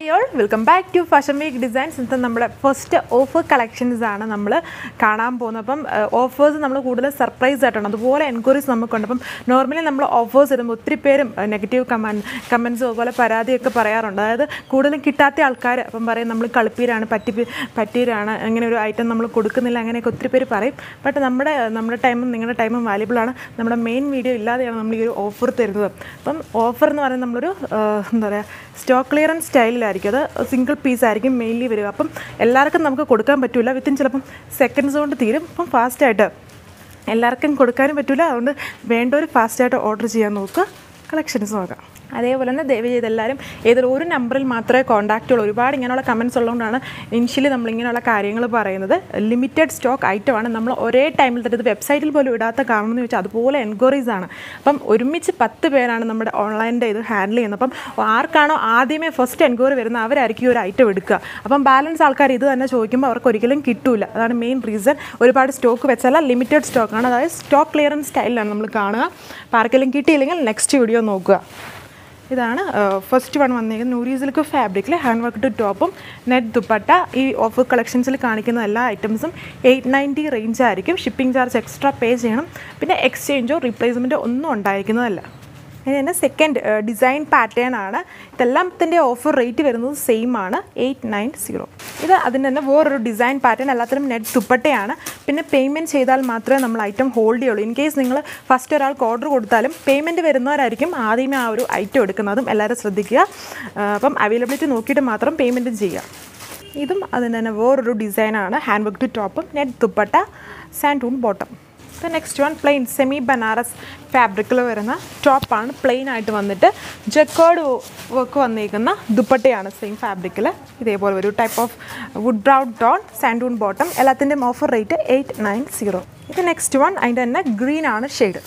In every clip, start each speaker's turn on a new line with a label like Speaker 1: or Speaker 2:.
Speaker 1: y'all welcome back to fashion week designs ഇന്നത്തെ നമ്മുടെ first offer collections ആണ് നമ്മൾ കാണാൻ പോകുന്നത് അപ്പം ഓഫേഴ്സ് നമ്മൾ കൂടുതൽ സർപ്രൈസ് ആയിട്ടാണ് അതുപോലെ എൻക്വയറീസ് നമുക്കുണ്ട് അപ്പം നോർമലി നമ്മൾ ഓഫേഴ്സ് ഇടുമ്പോൾ ഒത്തിരി പേരും നെഗറ്റീവ് കമൻ കമൻസ് അതുപോലെ പരാതിയൊക്കെ പറയാറുണ്ട് അതായത് കൂടുതലും കിട്ടാത്ത ആൾക്കാർ അപ്പം പറയും നമ്മൾ കളിപ്പീരാണ് പറ്റി പറ്റീരാണ് അങ്ങനെ ഒരു ഐറ്റം നമ്മൾ കൊടുക്കുന്നില്ല അങ്ങനെയൊക്കെ ഒത്തിരി പേര് പറയും ബട്ട് നമ്മുടെ നമ്മുടെ ടൈമും നിങ്ങളുടെ ടൈമും വാല്യബിൾ ആണ് നമ്മുടെ മെയിൻ വീഡിയോ ഇല്ലാതെയാണ് നമ്മൾ ഈ ഒരു ഓഫർ തരുന്നത് അപ്പം ഓഫർ എന്ന് പറയുന്നത് നമ്മളൊരു ആ, എന്താ പറയുക സ്റ്റോക്ക് ക്ലിയറൻസ് സ്റ്റൈലിലായിരിക്കും അത് സിംഗിൾ പീസ് ആയിരിക്കും മെയിൻലി വരിക അപ്പം എല്ലാവർക്കും നമുക്ക് കൊടുക്കാൻ പറ്റില്ല വിത്തിൻ ചിലപ്പം സെക്കൻഡ്സ് കൊണ്ട് തീരും അപ്പം ഫാസ്റ്റായിട്ട് എല്ലാവർക്കും കൊടുക്കാനും പറ്റില്ല അതുകൊണ്ട് വേണ്ടവർ ഫാസ്റ്റായിട്ട് ഓർഡർ ചെയ്യാൻ നോക്കുക കളക്ഷൻസ് നോക്കാം അതേപോലെ തന്നെ ദയവ് ചെയ്ത് എല്ലാവരും ഏതൊരു ഒരു നമ്പറിൽ മാത്രമേ കോൺടാക്റ്റ് ഉള്ളൂ ഒരുപാട് ഇങ്ങനെയുള്ള കമൻസ് ഉള്ളതുകൊണ്ടാണ് ഇനിഷ്യലി നമ്മൾ ഇങ്ങനെയുള്ള കാര്യങ്ങൾ പറയുന്നത് ലിമിറ്റഡ് സ്റ്റോക്ക് ഐറ്റമാണ് നമ്മൾ ഒരേ ടൈമിൽ തന്നെ ഇത് വെബ്സൈറ്റിൽ പോലും ഇടാത്ത കാരണം എന്ന് വെച്ചാൽ അതുപോലെ എൻക്വയറീസ് ആണ് അപ്പം ഒരുമിച്ച് പത്ത് പേരാണ് നമ്മുടെ ഓൺലൈനിൻ്റെ ഇത് ഹാൻഡിൽ ചെയ്യുന്നത് അപ്പം ആർക്കാണോ ആദ്യമേ ഫസ്റ്റ് എൻക്വയറി വരുന്നത് അവരായിരിക്കും ഈ ഒരു ഐറ്റം എടുക്കുക അപ്പം ബാലൻസ് ആൾക്കാർ ഇത് തന്നെ ചോദിക്കുമ്പോൾ അവർക്ക് ഒരിക്കലും കിട്ടൂല അതാണ് മെയിൻ റീസൺ ഒരുപാട് സ്റ്റോക്ക് വെച്ചല്ല ലിമിറ്റഡ് സ്റ്റോക്കാണ് അതായത് സ്റ്റോക്ക് ക്ലിയറൻസ് സ്റ്റൈലിലാണ് നമ്മൾ കാണുക അപ്പോൾ ആർക്കെങ്കിലും കിട്ടിയില്ലെങ്കിൽ നെക്സ്റ്റ് വീഡിയോ നോക്കുക ഇതാണ് ഫസ്റ്റ് വൺ വന്നിരിക്കുന്നത് നൂരി സിൽക്ക് ഫാബ്രിക്കിൽ ഹാൻഡ് വർക്ക് ടോപ്പും നെറ്റ് ദുപ്പട്ട ഈ ഓഫർ കളക്ഷൻസിൽ കാണിക്കുന്ന എല്ലാ ഐറ്റംസും എയ്റ്റ് നയൻറ്റി റേഞ്ച് ആയിരിക്കും ഷിപ്പിംഗ് ചാർജ് എക്സ്ട്രാ പേ ചെയ്യണം പിന്നെ എക്സ്ചേഞ്ചോ റീപ്ലേസ്മെൻറ്റോ ഒന്നും ഉണ്ടായിരിക്കുന്നതല്ല ഇനി തന്നെ സെക്കൻഡ് ഡിസൈൻ പാറ്റേൺ ആണ് ഇതെല്ലാത്തിൻ്റെ ഓഫർ റേറ്റ് വരുന്നത് സെയിം ആണ് എയ്റ്റ് നയൻ സീറോ ഇത് അതിന് തന്നെ വേറൊരു ഡിസൈൻ പാറ്റേൺ എല്ലാത്തിനും നെറ്റ് ദുപ്പട്ടയാണ് പിന്നെ പേയ്മെൻറ്റ് ചെയ്താൽ മാത്രമേ നമ്മൾ ഐറ്റം ഹോൾഡ് ചെയ്യുള്ളൂ ഇൻ കേസ് നിങ്ങൾ ഫസ്റ്റ് ഒരാൾക്ക് ഓർഡർ കൊടുത്താലും പേയ്മെൻറ്റ് വരുന്നവരായിരിക്കും ആദ്യമേ ആ ഒരു ഐറ്റം എടുക്കുന്നതും എല്ലാവരും ശ്രദ്ധിക്കുക ആ, അപ്പം അവൈലബിലിറ്റി നോക്കിയിട്ട് മാത്രം പേയ്മെൻറ്റ് ചെയ്യുക ഇതും അതിന് തന്നെ വേറൊരു ഡിസൈനാണ് ഹാൻഡ് വർക്ക് ടോപ്പും നെറ്റ് ദുപ്പട്ട സാൻഡൂൺ bottom the next one plain semi Banaras ഫാബ്രിക്കിൽ വരുന്ന ടോപ്പാണ് പ്ലെയിൻ ആയിട്ട് വന്നിട്ട് ജക്കോഡ് വർക്ക് വന്നിരിക്കുന്ന ദുപ്പട്ടയാണ് സെയിം ഫാബ്രിക്കിൽ ഇതേപോലെ ഒരു type of wood brown tone സാൻഡൂൺ ബോട്ടം എല്ലാത്തിൻ്റെയും offer rate eight nine zero ഇത് നെക്സ്റ്റ് വൺ അതിൻ്റെ തന്നെ ഗ്രീൻ ആണ് ഷെയ്ഡ്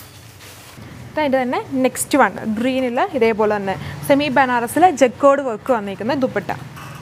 Speaker 1: അതിൻ്റെ തന്നെ നെക്സ്റ്റ് വൺ ഗ്രീനിൽ ഇതേപോലെ തന്നെ സെമി ബനാറസിൽ ജക്കോഡ് വർക്ക് വന്നിരിക്കുന്ന ദുപ്പട്ട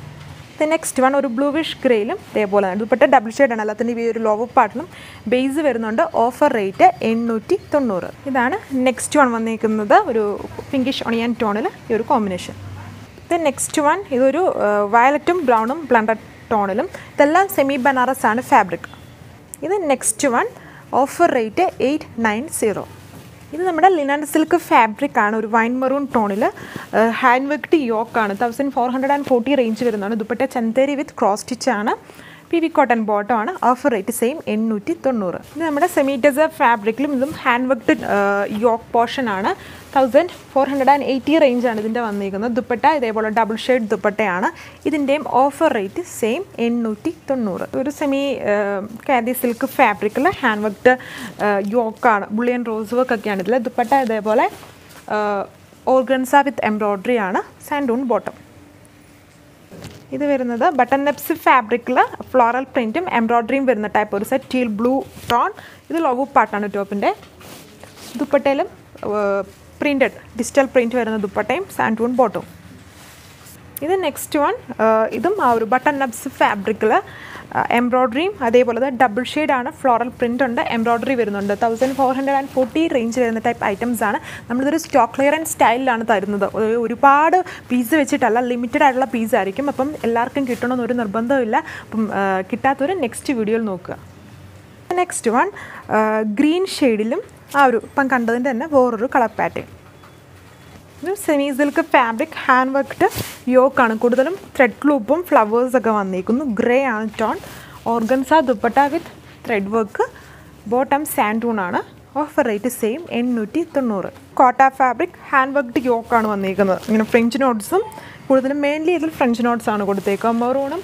Speaker 1: ഇത് നെക്സ്റ്റ് വൺ ഒരു ബ്ലൂവിഷ് ഗ്രേയിലും ഇതേപോലെ തന്നെ ദുപ്പട്ട ഡബിൾ ഷെയ്ഡാണ് എല്ലാത്തിൻ്റെ ഈ ഒരു ലോവർ പാർട്ടിലും ബേസ് വരുന്നുണ്ട് ഓഫർ റേറ്റ് എണ്ണൂറ്റി തൊണ്ണൂറ് ഇതാണ് നെക്സ്റ്റ് വൺ വന്നിരിക്കുന്നത് ഒരു പിങ്കിഷ് ഒണിയൻ ടോണിൽ ഈ ഒരു കോമ്പിനേഷൻ ഇത് നെക്സ്റ്റ് വൺ ഇതൊരു വയലറ്റും ബ്രൗണും ബ്ലണ്ടഡ് ടോണിലും ഇതെല്ലാം സെമി ബനാറസ് ആണ് ഫാബ്രിക് ഇത് next one offer rate eight nine zero ഇത് നമ്മുടെ ലിനൻ സിൽക്ക് ഫാബ്രിക് ആണ് ഒരു വൈൻ മെറൂൺ ടോണിൽ ഹാൻഡ് വർക്ക്ഡ് യോക്കാണ് thousand four hundred and forty range വരുന്നതാണ് dupatta Chanderi with cross stitch ആണ് പി വി കോട്ടൺ ബോട്ടം ആണ് ഓഫർ റേറ്റ് സെയിം എണ്ണൂറ്റി തൊണ്ണൂറ് ഇത് നമ്മുടെ സെമി ഡെസർ ഫാബ്രിക്കിലും ഇതും ഹാൻഡ് വർക്ക്ഡ് യോക്ക് പോർഷൻ ആണ് thousand four hundred and eighty റേഞ്ചാണ് ഇതിൻ്റെ വന്നിരിക്കുന്നത് ദുപ്പട്ട ഇതേപോലെ ഡബിൾ ഷെയ്ഡ് ദുപ്പട്ടയാണ് ഇതിൻ്റെയും ഓഫർ റേറ്റ് സെയിം എണ്ണൂറ്റി തൊണ്ണൂറ് ഒരു സെമി കാൻഡി സിൽക്ക് ഫാബ്രിക്കിൽ ഹാൻഡ് വർക്ക്ഡ് യോക്കാണ് ബുള്ളിയൻ റോസ് വർക്ക് ഒക്കെയാണ് ഇതിൽ ദുപ്പട്ട ഇതേപോലെ ഓർഗൻസ വിത്ത് എംബ്രോയ്ഡറി ആണ് സാൻഡൂൺ ബോട്ടം ഇത് വരുന്നത് ബട്ടൺ നെപ്സ് ഫാബ്രിക്കിൽ ഫ്ലോറൽ പ്രിൻറ്റും എംബ്രോയ്ഡറിയും വരുന്ന ടൈപ്പ് ഒരു സെറ്റ് ടീൽ ബ്ലൂ ടോൺ ഇത് ലോവു പാട്ടാണ് ടോപ്പിൻ്റെ ദുപ്പട്ടയിലും പ്രിൻറ്റഡ് ഡിജിറ്റൽ പ്രിൻറ്റ് വരുന്ന ദുപ്പട്ടയും സാൻഡൂൺ ബോട്ടവും ഇത് നെക്സ്റ്റ് വൺ ഇതും ആ ഒരു ബട്ടൺ നബ്സ് ഫാബ്രിക്കിൽ എംബ്രോയ്ഡറിയും അതേപോലെ തന്നെ ഡബിൾ ആണ് ഫ്ലോറൽ പ്രിൻ്റ് ഉണ്ട് എംബ്രോയ്ഡറി വരുന്നുണ്ട് thousand four hundred and forty range വരുന്ന ടൈപ്പ് ഐറ്റംസ് ആണ് നമ്മളിതൊരു സ്റ്റോക്ക് ക്ലിയറൻസ് സ്റ്റൈലിലാണ് തരുന്നത് ഒരു- ഒരുപാട് പീസ് വെച്ചിട്ടല്ല ലിമിറ്റഡ് ആയിട്ടുള്ള പീസ് ആയിരിക്കും അപ്പം എല്ലാവർക്കും കിട്ടണമെന്ന് ഒരു നിർബന്ധമില്ല അപ്പം ആ, കിട്ടാത്തവർ നെക്സ്റ്റ് വീഡിയോയിൽ നോക്കുക നെക്സ്റ്റ് വൺ ഗ്രീൻ ഷെയ്ഡിലും ആ ഒരു ഇപ്പം കണ്ടതിൻ്റെ തന്നെ വേറൊരു കളർ പാറ്റേൺ ഇത് semi silk fabric hand worked യോക്കാണ് കൂടുതലും ത്രെഡ് ക്ലൂപ്പും ഫ്ലവേഴ്സ് ഒക്കെ വന്നിരിക്കുന്നു ഗ്രേ ആണ് tone organza dupatta with thread work bottom santoon ആണ് ഓഫർ റേറ്റ് സെയിം എണ്ണൂറ്റി തൊണ്ണൂറ് കോട്ട ഫാബ്രിക് ഹാൻഡ് വർക്ക്ഡ് യോക്കാണ് വന്നിരിക്കുന്നത് ഇങ്ങനെ ഫ്രഞ്ച് നോട്ട്സും കൂടുതലും മെയിൻലി ഇതിൽ ഫ്രഞ്ച് നോട്ട്സ് ആണ് കൊടുത്തേക്കുക മെറൂണും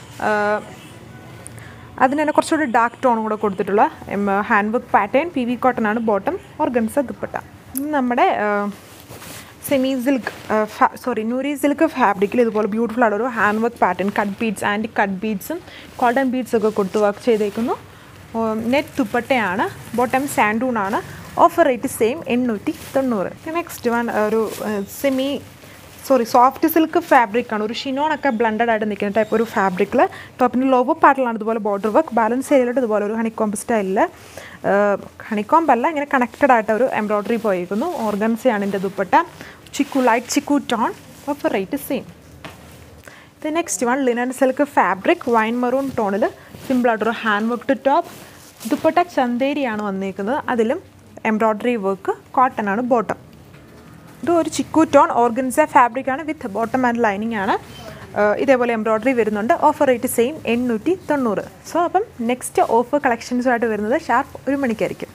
Speaker 1: അതിന് തന്നെ കുറച്ചുകൂടി ഡാർക്ക് ടോൺ കൂടെ കൊടുത്തിട്ടുള്ള hand work pattern P V cotton ആണ് ബോട്ടം ഓർഗൻസ ദുപ്പട്ട ഇത് നമ്മുടെ semi silk sorry Noori silk ഫാബ്രിക്കിൽ ഇതുപോലെ ബ്യൂട്ടിഫുൾ ആയിട്ട് ഒരു hand work pattern cut beads and cut ബീഡ്സും കോട്ടൺ ബീഡ്സ് ഒക്കെ കൊടുത്ത് വർക്ക് ചെയ്തേക്കുന്നു നെറ്റ് ദുപ്പട്ടയാണ് ബോട്ടം സാൻഡൂൺ ആണ് ഓഫർ റേറ്റ് സെയിം എണ്ണൂറ്റി തൊണ്ണൂറ് നെക്സ്റ്റ് വൺ ഒരു semi sorry soft silk fabric ആണ് ഒരു ഷിനോൺ ഒക്കെ ബ്ലണ്ടഡ് ആയിട്ട് നിൽക്കുന്ന ടൈപ്പ് ഒരു ഫാബ്രിക്കിൽ ടോപ്പിൻ്റെ ലോവർ പാർട്ടിലാണ് ഇതുപോലെ ബോർഡർ വർക്ക് ബാലൻസ് ഏരിയയിലോട്ട് ഇതുപോലെ ഒരു ഹണിക്കോംബ് സ്റ്റൈലിൽ ഹണിക്കോംബ് അല്ല ഇങ്ങനെ കണക്റ്റഡ് ആയിട്ട് ഒരു എംബ്രോയ്ഡറി പോയിരിക്കുന്നു ഓർഗൻസയാണ് ഇതിൻ്റെ dupatta chikoo light chikoo tone offer rate same the next one linen silk fabric wine maroon ടോണിൽ സിമ്പിളായിട്ടൊരു ഹാൻഡ് വർക്ക് ടോപ്പ് ദുപ്പട്ട ചന്തേരിയാണ് വന്നിരിക്കുന്നത് അതിലും എംബ്രോയ്ഡറി വർക്ക് കോട്ടൺ ആണ് ബോട്ടം ഇത് ഒരു ചിക്കു ടോൺ ഓർഗൻസ ഫാബ്രിക് ആണ് വിത്ത് ബോട്ടം ആൻഡ് ലൈനിങ് ആണ് ഏഹ് ഇതേപോലെ എംബ്രോയ്ഡറി വരുന്നുണ്ട് ഓഫർ റേറ്റ് സെയിം എണ്ണൂറ്റി തൊണ്ണൂറ് സോ അപ്പം നെക്സ്റ്റ് ഓഫർ കളക്ഷൻസുമായിട്ട് വരുന്നത് ഷാർപ്പ് ഒരു മണിക്കായിരിക്കും